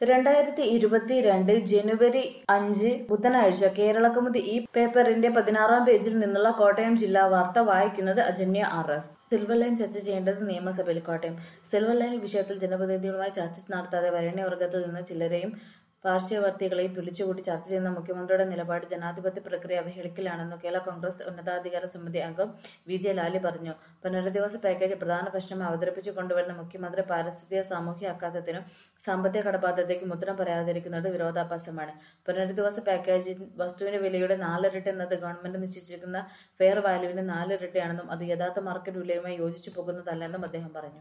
രണ്ടായിരത്തി ഇരുപത്തിരണ്ട് ജനുവരി അഞ്ച് ബുധനാഴ്ച കേരളകൗമുദി ഈ പേപ്പറിന്റെ പതിനാറാം പേജിൽ നിന്നുള്ള കോട്ടയം ജില്ലാ വാർത്ത വായിക്കുന്നത് Ajanya R S silver line ചർച്ച ചെയ്യേണ്ടത് നിയമസഭയിൽ കോട്ടയം സിൽവർ ലൈൻ വിഷയത്തിൽ ജനപ്രതിനിധികളുമായി ചർച്ച നടത്താതെ വരണ്യവർഗത്തിൽ നിന്ന് ചിലരെയും പാർശ്വവർത്തികളെയും വിളിച്ചുകൂടി ചർച്ച ചെയ്യുന്ന മുഖ്യമന്ത്രിയുടെ നിലപാട് ജനാധിപത്യ പ്രക്രിയ അവഹേളിക്കലാണെന്ന് കേരള കോൺഗ്രസ് ഉന്നതാധികാര സമിതി അംഗം വി ജെ ലാലി പറഞ്ഞു പുനരധിവാസ പാക്കേജ് പ്രധാന പ്രശ്നം അവതരിപ്പിച്ചു കൊണ്ടുവരുന്ന മുഖ്യമന്ത്രി പാരിസ്ഥിതിക സാമൂഹ്യ അക്കാദത്തിനും സാമ്പത്തിക കടബാധ്യതയ്ക്കും ഉത്തരം പറയാതിരിക്കുന്നത് വിരോധാഭാസമാണ് പുനരധിവാസ പാക്കേജിൽ വസ്തുവിന്റെ വിലയുടെ നാലിരട്ടി എന്നത് ഗവൺമെന്റ് നിശ്ചയിച്ചിരിക്കുന്ന ഫെയർ വാല്യൂവിന്റെ നാലിരട്ടിയാണെന്നും അത് യഥാർത്ഥ മാർക്കറ്റ് വിലയുമായി യോജിച്ചു പോകുന്നതല്ലെന്നും അദ്ദേഹം പറഞ്ഞു